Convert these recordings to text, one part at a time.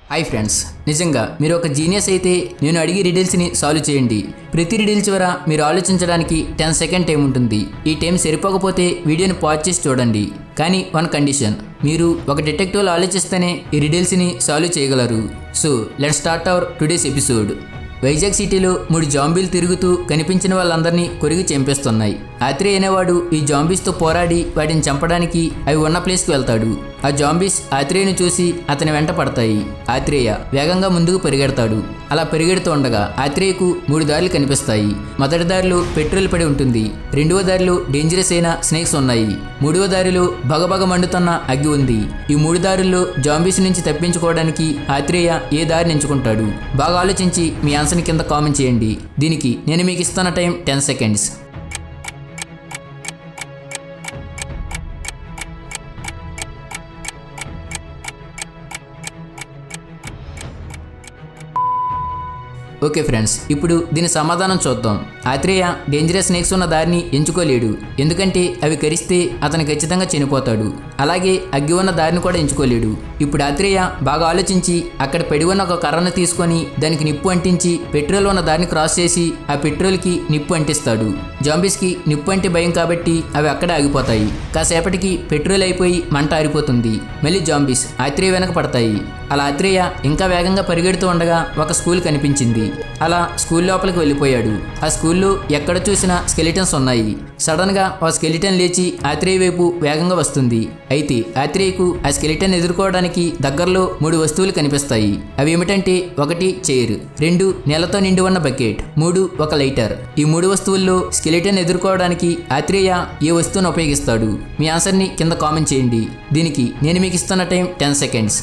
hi friends నిజంగా మీరు ఒక జీనియస్ అయితే నేను అడిగే రిడిల్స్ని సాల్వ్ చేయండి ప్రతి రిడిల్ చివర మీరు ఆలోచించడానికి టెన్ సెకండ్ టైం ఉంటుంది ఈ టైం సరిపోకపోతే వీడియోని పాజ్ చేసి చూడండి కానీ వన్ కండిషన్ మీరు ఒక డిటెక్టివ్లో ఆలోచిస్తేనే ఈ రిడిల్స్ని సాల్వ్ చేయగలరు so let start our today's episode Vizag సిటీలో మూడు జాంబీలు తిరుగుతూ కనిపించిన వాళ్ళందరినీ కొరిగి చంపేస్తున్నాయి ఆత్రేయ అనేవాడు ఈ జాంబీస్తో పోరాడి వాటిని చంపడానికి అవి ఉన్న ప్లేస్కి వెళ్తాడు ఆ జాంబీస్ ఆత్రేయను చూసి అతని వెంట పడతాయి ఆత్రేయ వేగంగా ముందుకు పరిగెడతాడు అలా పరిగెడుతూ ఉండగా ఆత్రేయకు మూడు దారులు కనిపిస్తాయి మొదటి దారిలో పెట్రోల్ పడి ఉంటుంది రెండవ దారిలో డేంజరస్ అయిన స్నేక్స్ ఉన్నాయి మూడవ దారిలో భగభగ మండుతున్న అగ్గి ఉంది ఈ మూడు దారుల్లో జాంబీస్ నుంచి తప్పించుకోవడానికి ఆత్రేయ ఏ దారిని ఎంచుకుంటాడు బాగా ఆలోచించి మీ ఆన్సర్ని కింద కామెంట్ చేయండి దీనికి నేను మీకు ఇస్తున్న time ten seconds okay friends ఇప్పుడు దీని సమాధానం చూద్దాం ఆత్రేయ డేంజరస్ స్నేక్స్ ఉన్న దారిని ఎంచుకోలేడు ఎందుకంటే అవి కరిస్తే అతను ఖచ్చితంగా చనిపోతాడు అలాగే అగ్గి ఉన్న దారిని కూడా ఎంచుకోలేడు ఇప్పుడు ఆత్రేయ బాగా ఆలోచించి అక్కడ పడి ఉన్న ఒక కర్రను తీసుకొని దానికి నిప్పు అంటించి పెట్రోల్ ఉన్న దారిని క్రాస్ చేసి ఆ పెట్రోల్కి నిప్పు అంటిస్తాడు జాంబీస్కి నిప్పు అంటే భయం కాబట్టి అవి అక్కడే ఆగిపోతాయి కాసేపటికి పెట్రోల్ అయిపోయి మంట ఆరిపోతుంది మళ్ళీ జాంబీస్ ఆత్రేయ వెనక పడతాయి అలా ఆత్రేయ ఇంకా వేగంగా పరిగెడుతూ ఉండగా ఒక స్కూల్ కనిపించింది అలా స్కూల్ లోపలికి వెళ్ళిపోయాడు ఆ స్కూల్లో ఎక్కడ చూసినా స్కెలిటన్స్ ఉన్నాయి సడన్ గా ఆ స్కెలిటన్ లేచి ఆత్రేయ వైపు వేగంగా వస్తుంది అయితే ఆత్రేయకు ఆ స్కెలిటన్ ఎదుర్కోవడానికి దగ్గరలో మూడు వస్తువులు కనిపిస్తాయి అవి ఏమిటంటే ఒకటి చైర్ రెండు నేలతో నిండి ఉన్న బకెట్ మూడు ఒక లైటర్ ఈ మూడు వస్తువుల్లో స్కెలిటన్ ఎదుర్కోవడానికి ఆత్రేయ ఏ వస్తువును ఉపయోగిస్తాడు మీ ఆన్సర్ని కింద కామెంట్ చేయండి దీనికి నేను మీకు ఇస్తున్న టైం టెన్ సెకండ్స్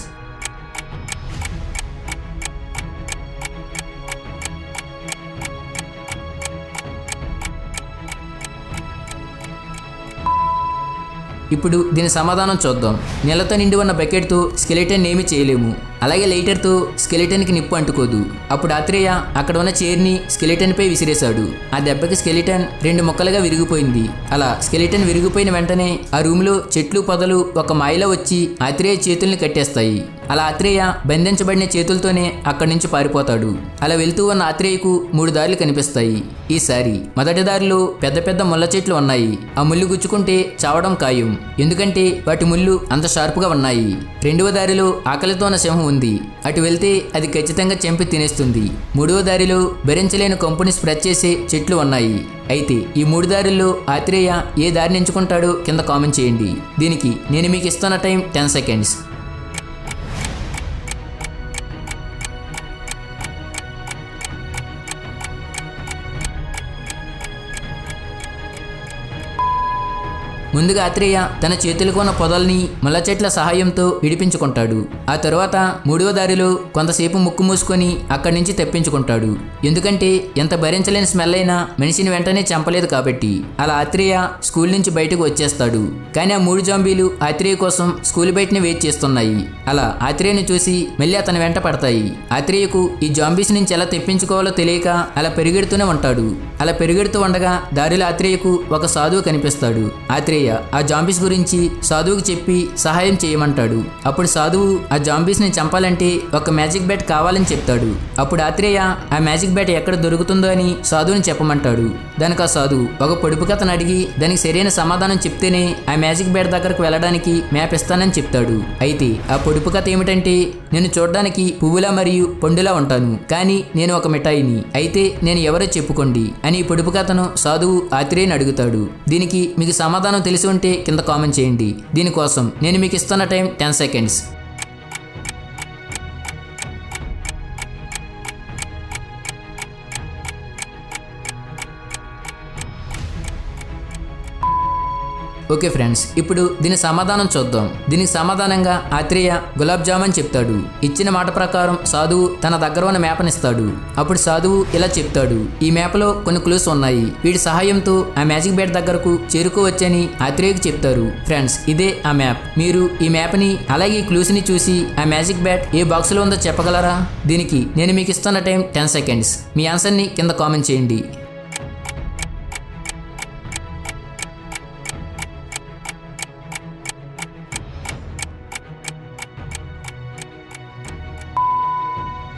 ఇప్పుడు దీని సమాధానం చూద్దాం నీళ్ళతో నిండి ఉన్న బకెట్తో స్కెలిటన్ ఏమీ చేయలేము అలాగే లైటర్తో స్కెలిటన్కి నిప్పు అంటుకోదు అప్పుడు ఆత్రేయ అక్కడ ఉన్న చైర్ని స్కెలిటన్పై విసిరేశాడు ఆ దెబ్బకి స్కెలిటన్ రెండు ముక్కలుగా విరిగిపోయింది అలా స్కెలిటన్ విరిగిపోయిన వెంటనే ఆ రూమ్లో చెట్లు పొదలు ఒక మాయలో వచ్చి ఆత్రేయ చేతుల్ని కట్టేస్తాయి అలా ఆత్రేయ బంధించబడిన చేతులతోనే అక్కడి నుంచి పారిపోతాడు అలా వెళ్తూ ఉన్న ఆత్రేయకు మూడు దారులు కనిపిస్తాయి ఈసారి మొదటి దారిలో పెద్ద పెద్ద ముళ్ళ చెట్లు ఉన్నాయి ఆ ముళ్ళు గుచ్చుకుంటే చావడం ఖాయం ఎందుకంటే వాటి ముళ్ళు అంత షార్ప్గా ఉన్నాయి రెండవ దారిలో ఆకలితో ఉన్న సింహం ఉంది అటు వెళ్తే అది ఖచ్చితంగా చెంపి తినేస్తుంది మూడవ దారిలో భరించలేని కంపుని స్ప్రెడ్ చేసే చెట్లు ఉన్నాయి అయితే ఈ మూడు దారుల్లో ఆత్రేయ ఏ దారిని ఎంచుకుంటాడో కింద కామెంట్ చేయండి దీనికి నేను మీకు ఇస్తున్న టైం టెన్ సెకండ్స్ ముందుగా ఆత్రేయ తన చేతులకు ఉన్న పొదల్ని ముళ్ళ చెట్ల సహాయంతో విడిపించుకుంటాడు ఆ తరువాత మూడవ దారిలో కొంతసేపు ముక్కు మూసుకొని అక్కడి నుంచి తప్పించుకుంటాడు ఎందుకంటే ఎంత భరించలేని స్మెల్ అయినా మనిషిని వెంటనే చంపలేదు కాబట్టి అలా ఆత్రేయ స్కూల్ నుంచి బయటకు వచ్చేస్తాడు కానీ ఆ మూడు జాంబీలు ఆత్రేయ కోసం స్కూల్ బయటనే వెయిట్ చేస్తున్నాయి అలా ఆత్రేయను చూసి మళ్ళీ అతని వెంట పడతాయి ఆత్రేయకు ఈ జాంబీస్ నుంచి ఎలా తెప్పించుకోవాలో తెలియక అలా పెరిగెడుతూనే ఉంటాడు అలా పెరిగెడుతూ ఉండగా దారిలో ఆత్రేయకు ఒక సాధువు కనిపిస్తాడు ఆత్రేయ ఆ జాంబీస్ గురించి సాధువుకి చెప్పి సహాయం చేయమంటాడు అప్పుడు సాధువు ఆ జాంబీస్ ని చంపాలంటే ఒక మ్యాజిక్ బ్యాట్ కావాలని చెప్తాడు అప్పుడు ఆత్రేయ ఆ మ్యాజిక్ బ్యాట్ ఎక్కడ దొరుకుతుందో అని సాధువుని చెప్పమంటాడు దానికి ఆ సాధువు ఒక పొడుపు కథను అడిగి దానికి సరైన సమాధానం చెప్తేనే ఆ మ్యాజిక్ బ్యాట్ దగ్గరకు వెళ్ళడానికి మ్యాప్ ఇస్తానని చెప్తాడు అయితే ఆ పొడుపు కథ ఏమిటంటే నేను చూడడానికి పువ్వులా మరియు పండులా ఉంటాను కానీ నేను ఒక మిఠాయిని అయితే నేను ఎవరో చెప్పుకోండి అని ఈ పొడుపు కథను సాధువు ఆత్రేయని అడుగుతాడు దీనికి మీకు సమాధానం తెలిసి ఉంటే కింద కామెంట్ చేయండి దీనికోసం నేను మీకు ఇస్తున్న time ten seconds okay friends ఇప్పుడు దీని సమాధానం చూద్దాం దీనికి సమాధానంగా ఆత్రేయ గులాబ్ జామున్ చెప్తాడు ఇచ్చిన మాట ప్రకారం సాధువు తన దగ్గర ఉన్న మ్యాప్ని ఇస్తాడు అప్పుడు సాధువు ఇలా చెప్తాడు ఈ మ్యాప్లో కొన్ని క్లూస్ ఉన్నాయి వీటి సహాయంతో ఆ మ్యాజిక్ బ్యాట్ దగ్గరకు చేరుకోవచ్చని ఆత్రేయకు చెప్తారు ఫ్రెండ్స్ ఇదే ఆ మ్యాప్ మీరు ఈ మ్యాప్ని అలాగే ఈ క్లూస్ని చూసి ఆ మ్యాజిక్ బ్యాట్ ఏ బాక్స్లో ఉందో చెప్పగలరా దీనికి నేను మీకు ఇస్తున్న టైం టెన్ సెకండ్స్ మీ ఆన్సర్ని కింద కామెంట్ చేయండి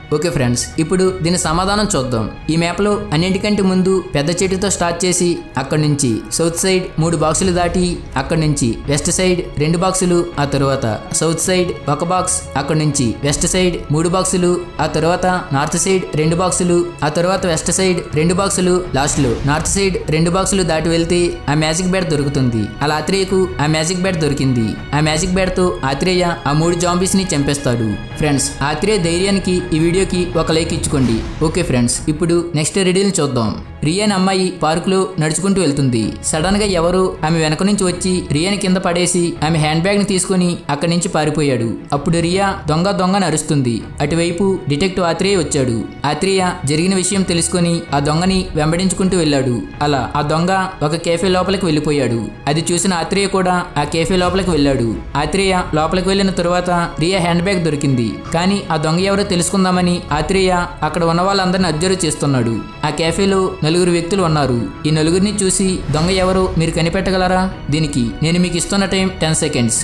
ఓకే ఫ్రెండ్స్ ఇప్పుడు దీని సమాధానం చూద్దాం ఈ మ్యాప్లో అన్నింటికంటే ముందు పెద్ద చెట్టుతో స్టార్ట్ చేసి అక్కడి నుంచి సౌత్ సైడ్ మూడు బాక్సులు దాటి అక్కడి నుంచి వెస్ట్ సైడ్ రెండు బాక్సులు ఆ తరువాత సౌత్ సైడ్ ఒక బాక్స్ అక్కడి నుంచి వెస్ట్ సైడ్ మూడు బాక్సులు ఆ తరువాత నార్త్ సైడ్ రెండు బాక్సులు ఆ తరువాత వెస్ట్ సైడ్ రెండు బాక్సులు లాస్ట్లో నార్త్ సైడ్ రెండు బాక్సులు దాటి వెళ్తే ఆ మ్యాజిక్ బ్యాట్ దొరుకుతుంది అలా ఆత్రేయకు ఆ మ్యాజిక్ బ్యాట్ దొరికింది ఆ మ్యాజిక్ బ్యాట్ తో ఆత్రేయ ఆ మూడు జాంబీస్ ని చంపేస్తాడు ఫ్రెండ్స్ ఆత్రేయ ధైర్యానికి ఈ వీడియోకి ఒక లైక్ ఇచ్చుకోండి ఓకే ఫ్రెండ్స్ ఇప్పుడు నెక్స్ట్ రిడిల్ని చూద్దాం రియాన్ అమ్మాయి పార్కులో నడుచుకుంటూ వెళ్తుంది సడన్ గా ఎవరో ఆమె వెనక నుంచి వచ్చి రియాని కింద పడేసి ఆమె హ్యాండ్ బ్యాగ్ ని తీసుకుని అక్కడి నుంచి పారిపోయాడు అప్పుడు రియా దొంగ దొంగ నరుస్తుంది అటువైపు డిటెక్టివ్ ఆత్రేయ వచ్చాడు ఆత్రేయ జరిగిన విషయం తెలుసుకొని ఆ దొంగని వెంబడించుకుంటూ వెళ్ళాడు అలా ఆ దొంగ ఒక కేఫే లోపలికి వెళ్ళిపోయాడు అది చూసిన ఆత్రేయ కూడా ఆ కేఫే లోపలికి వెళ్ళాడు ఆత్రేయ లోపలికి వెళ్ళిన తరువాత రియా హ్యాండ్ బ్యాగ్ దొరికింది కానీ ఆ దొంగ ఎవరో తెలుసుకుందామని ఆత్రేయ అక్కడ ఉన్న వాళ్ళందరిని అబ్జర్వ్ చేస్తున్నాడు ఆ కేఫేలో నలుగురు వ్యక్తులు ఉన్నారు ఈ నలుగురిని చూసి దొంగ ఎవరో మీరు కనిపెట్టగలరా దీనికి నేను మీకు ఇస్తున్న time ten seconds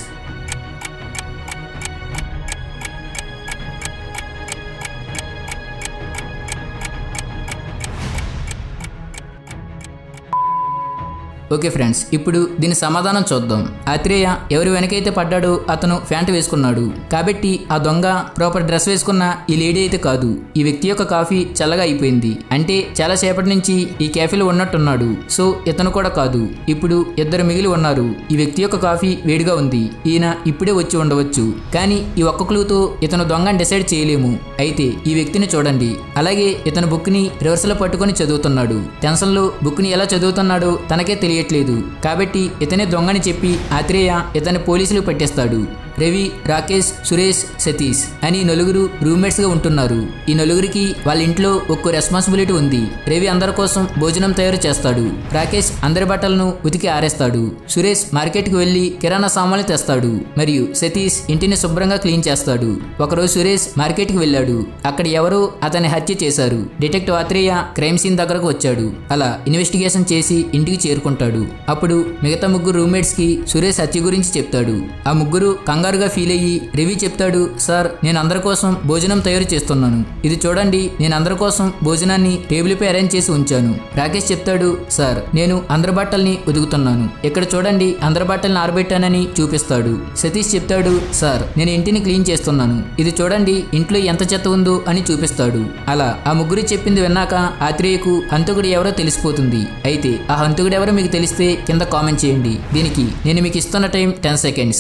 okay friends ఇప్పుడు దీని సమాధానం చూద్దాం ఆత్రేయ ఎవరి వెనకైతే పడ్డాడో అతను ఫ్యాంట్ వేసుకున్నాడు కాబట్టి ఆ దొంగ ప్రాపర్ డ్రెస్ వేసుకున్న ఈ లేడీ అయితే కాదు ఈ వ్యక్తి యొక్క కాఫీ చల్లగా అయిపోయింది అంటే చాలా సేపటి నుంచి ఈ క్యాఫేలో ఉన్నట్టున్నాడు సో ఇతను కూడా కాదు ఇప్పుడు ఇద్దరు మిగిలి ఉన్నారు ఈ వ్యక్తి యొక్క కాఫీ వేడిగా ఉంది ఈయన ఇప్పుడే వచ్చి ఉండవచ్చు కానీ ఈ ఒక్క క్లూతో ఇతను దొంగని డిసైడ్ చేయలేము అయితే ఈ వ్యక్తిని చూడండి అలాగే ఇతను బుక్ ని రివర్స్ లో పట్టుకొని చదువుతున్నాడు టెన్షన్ లో బుక్ ని ఎలా చదువుతున్నాడో తనకే తెలియట్లేదు కాబట్టి ఇతనే దొంగని చెప్పి ఆత్రేయ ఇతని పోలీసులు పట్టేస్తాడు రవి రాకేష్ సురేష్ సతీష్ అని నలుగురు రూమ్మేట్స్ గా ఉంటున్నారు ఈ నలుగురికి వాళ్ళ ఇంట్లో ఒక్క రెస్పాన్సిబిలిటీ ఉంది రవి అందరి కోసం భోజనం తయారు చేస్తాడు రాకేష్ అందరి బట్టలను ఉతికి ఆరేస్తాడు సురేష్ మార్కెట్ కి వెళ్లి కిరాణా సామాన్లు తెస్తాడు మరియు సతీష్ ఇంటిని శుభ్రంగా క్లీన్ చేస్తాడు ఒకరోజు సురేష్ మార్కెట్ కి వెళ్ళాడు అక్కడ ఎవరో అతన్ని హత్య చేశారు డిటెక్టివ్ ఆత్రేయ క్రైమ్ సీన్ దగ్గరకు వచ్చాడు అలా ఇన్వెస్టిగేషన్ చేసి ఇంటికి చేరుకుంటాడు అప్పుడు మిగతా ముగ్గురు రూమ్మేట్స్ కి సురేష్ హత్య గురించి చెప్తాడు ఆ ముగ్గురు కంగారుగా ఫీల్ అయ్యి రవి చెప్తాడు సార్ నేను అందరి కోసం భోజనం తయారు చేస్తున్నాను ఇది చూడండి నేను అందరి కోసం భోజనాన్ని టేబుల్ పై అరేంజ్ చేసి ఉంచాను రాకేష్ చెప్తాడు సార్ నేను అందరి బట్టల్ని ఉతుకుతున్నాను ఇక్కడ చూడండి అందరి బట్టల్ని ఆరబెట్టానని చూపిస్తాడు సతీష్ చెప్తాడు సార్ నేను ఇంటిని క్లీన్ చేస్తున్నాను ఇది చూడండి ఇంట్లో ఎంత చెత్త ఉందో అని చూపిస్తాడు అలా ఆ ముగ్గురు చెప్పింది విన్నాక ఆత్రేయకు హంతకుడు ఎవరో తెలిసిపోతుంది అయితే ఆ హంతకుడు ఎవరో మీకు తెలిస్తే కింద కామెంట్ చేయండి దీనికి నేను మీకు ఇస్తున్న time ten seconds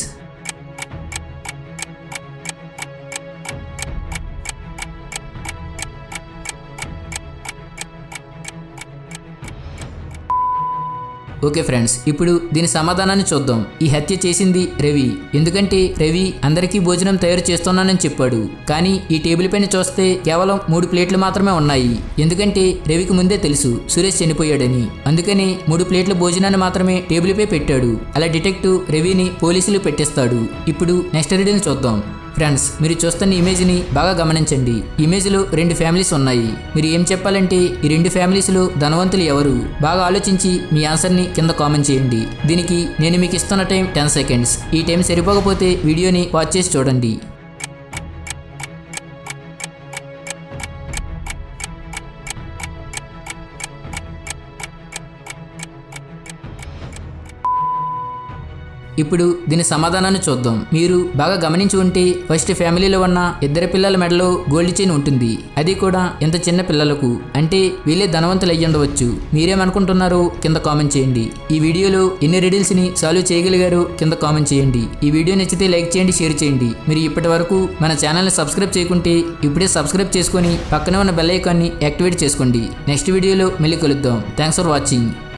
okay friends ఇప్పుడు దీని సమాధానాన్ని చూద్దాం ఈ హత్య చేసింది రవి ఎందుకంటే రవి అందరికీ భోజనం తయారు చేస్తున్నానని చెప్పాడు కానీ ఈ టేబుల్ పైన చూస్తే కేవలం మూడు ప్లేట్లు మాత్రమే ఉన్నాయి ఎందుకంటే రవికి ముందే తెలుసు సురేష్ చనిపోయాడని అందుకని మూడు ప్లేట్ల భోజనాన్ని మాత్రమే టేబుల్ పై పెట్టాడు అలా డిటెక్టివ్ రవిని పోలీసులు పెట్టేస్తాడు ఇప్పుడు నెక్స్ట్ రీడింగ్ చూద్దాం ఫ్రెండ్స్ మీరు చూస్తున్న ఇమేజ్ని బాగా గమనించండి ఇమేజ్లో రెండు ఫ్యామిలీస్ ఉన్నాయి మీరు ఏం చెప్పాలంటే ఈ రెండు ఫ్యామిలీస్లో ధనవంతులు ఎవరు బాగా ఆలోచించి మీ ఆన్సర్ని కింద కామెంట్ చేయండి దీనికి నేను మీకు ఇస్తున్న టైం టెన్ సెకండ్స్ ఈ టైం సరిపోకపోతే వీడియోని వాచ్ చేసి చూడండి ఇప్పుడు దీని సమాధానాన్ని చూద్దాం మీరు బాగా గమనించి ఉంటే ఫస్ట్ ఫ్యామిలీలో ఉన్న ఇద్దరు పిల్లల మెడలో గోల్డ్ చైన్ ఉంటుంది అది కూడా ఇంత చిన్న పిల్లలకు అంటే వీళ్ళే ధనవంతులు అయ్యి ఉండవచ్చు మీరేమనుకుంటున్నారో కింద కామెంట్ చేయండి ఈ వీడియోలో ఎన్ని రిడిల్స్ ని సాల్వ్ చేయగలిగారో కింద కామెంట్ చేయండి ఈ వీడియో నచ్చితే లైక్ చేయండి షేర్ చేయండి మీరు ఇప్పటి వరకు మన ఛానల్ని సబ్స్క్రైబ్ చేయకుంటే ఇప్పుడే సబ్స్క్రైబ్ చేసుకొని పక్కనే ఉన్న బెల్ ఐకాన్ని యాక్టివేట్ చేసుకోండి నెక్స్ట్ వీడియోలో మళ్ళీ కలుద్దాం థ్యాంక్స్ ఫర్ వాచింగ్